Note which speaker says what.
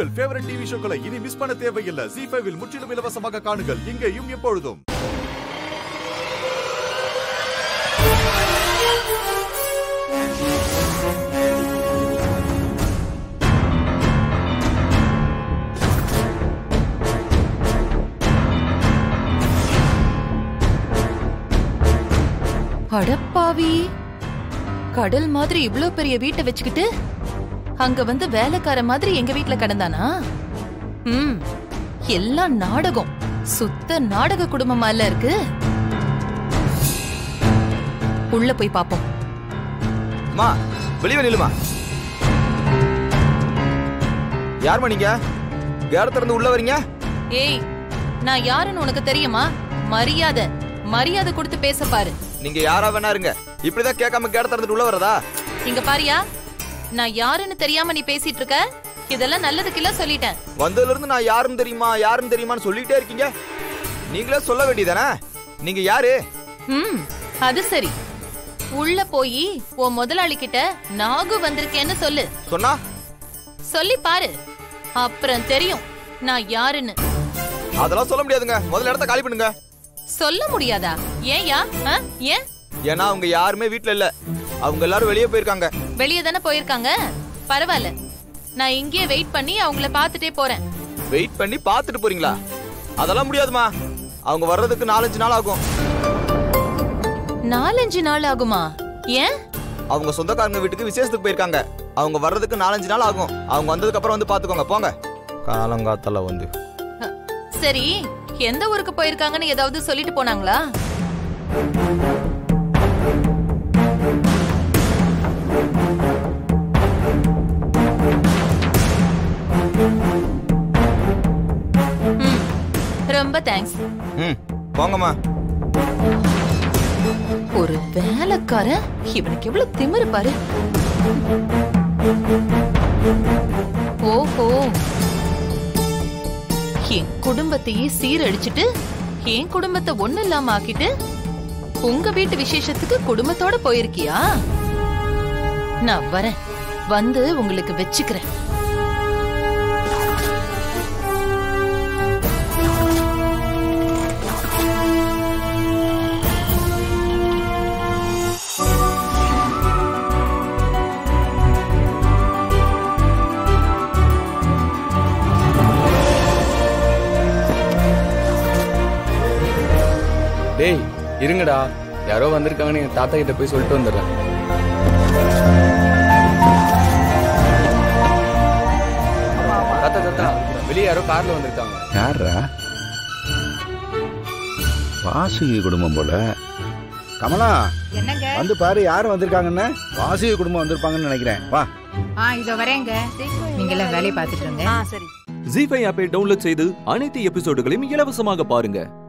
Speaker 1: உங்கள் favourite TV ஷோக்களை இனி miss பண்ண தேவையில்லை ஜி ஃபைவில் முற்றிலும் இலவசமாக காணுங்கள் இங்கேயும் எப்பொழுதும்
Speaker 2: அடப்பாவி கடல் மாதிரி இவ்ளோ பெரிய வீட்டை வச்சுக்கிட்டு அங்க வந்து வேலைக்கார மாதிரி எங்க வீட்ல கிடந்தானா ம் எல்லாம் நாடகம் சுத்த நாடக குடும்பமா இல்ல இருக்கு உள்ள போய் பாப்போம்
Speaker 3: அம்மா வெளியே நில்லுமா யாரும்மா நீங்க கேட திறந்து உள்ள வரீங்க
Speaker 2: ஏய் நான் யாருன்னு உனக்கு தெரியுமா மரியாதை மரியாதை கொடுத்து பேச பாரு
Speaker 3: நீங்க யாரா வேணா இருங்க இப்படிதான் கேட்காம கேட திறந்துட்டு உள்ள வரதா
Speaker 2: இங்க பாரியா நான் யாருன்னு தெரியாம நீ பேசிட்டு இருக்க இதெல்லாம் நல்லதுக்கு இல்ல சொல்லிட்டேன்
Speaker 3: வந்ததுல இருந்து நான் யாருன்னு தெரியுமா யாருன்னு தெரியுமான்னு சொல்லிட்டே இருக்கீங்க நீங்களே சொல்ல வேண்டியதானே நீங்க யாரு
Speaker 2: ம் அது சரி உள்ள போய் உன் முதலாளி கிட்ட நாகு வந்திருக்கேன்னு சொல்லு
Speaker 3: சொன்னா
Speaker 2: சொல்லி பாரு அப்புறம் தெரியும் நான் யாருன்னு
Speaker 3: அதெல்லாம் சொல்ல முடியாதுங்க முதல்ல இடத்த காலி பண்ணுங்க
Speaker 2: சொல்ல முடியாதா ஏன்யா ஆ? ஏன்
Speaker 3: ஏன்னா அவங்க யாருமே வீட்ல இல்ல அவங்க எல்லாரும் வெளியே போயிருக்காங்க
Speaker 2: வெளியே தானே போயிருக்காங்க பரவாயில்ல நான் இங்கேயே வெயிட் பண்ணி அவங்கள பார்த்துட்டே போறேன்
Speaker 3: வெயிட் பண்ணி பார்த்துட்டு போறீங்களா அதெல்லாம் முடியாதுமா அவங்க வர்றதுக்கு நாலஞ்சு நாள் ஆகும்
Speaker 2: நாலஞ்சு நாள் ஆகுமா ஏன்
Speaker 3: அவங்க சொந்தக்காரங்க வீட்டுக்கு விசேஷத்துக்கு போயிருக்காங்க அவங்க வர்றதுக்கு நாலஞ்சு நாள் ஆகும் அவங்க வந்ததுக்கு அப்புறம் வந்து பாத்துக்கோங்க போங்க காலங்காத்தால வந்து
Speaker 2: அ, சரி எந்த ஊருக்கு போயிருக்காங்கன்னு ஏதாவது சொல்லிட்டு போனாங்களா ம், ரொம்ப தேங்க்ஸ்
Speaker 3: ம் போங்கம்மா
Speaker 2: ஒரு வேலைக்காரன் இவனுக்கு எவ்வளவு திமிரு பாரு ஓஹோ என் குடும்பத்தையே சீரழிச்சிட்டு என் குடும்பத்தை ஒண்ணு இல்லாம ஆக்கிட்டு உங்க வீட்டு விசேஷத்துக்கு குடும்பத்தோட போயிருக்கியா நான் வரேன் வந்து உங்களுக்கு வச்சுக்கிறேன்
Speaker 4: டேய் இருங்கடா யாரோ வந்திருக்காங்கன்னு எங்க தாத்தா கிட்ட போய் சொல்லிட்டு வந்துடுறேன் தாத்தா தாத்தா வெளியே யாரோ கார்ல வந்திருக்காங்க
Speaker 5: யாரா வாசுகி குடும்பம் போல கமலா
Speaker 6: என்னங்க
Speaker 5: வந்து பாரு யார் வந்திருக்காங்கன்னு வாசுகி குடும்பம் வந்திருப்பாங்கன்னு நினைக்கிறேன் வா
Speaker 6: ஆ இதோ வரேங்க நீங்க எல்லாம் வேலையை பார்த்துட்டு இருங்க
Speaker 7: ஜி ஃபைவ் ஆப்பை டவுன்லோட் செய்து அனைத்து எபிசோடுகளையும் இலவசமாக பாருங்க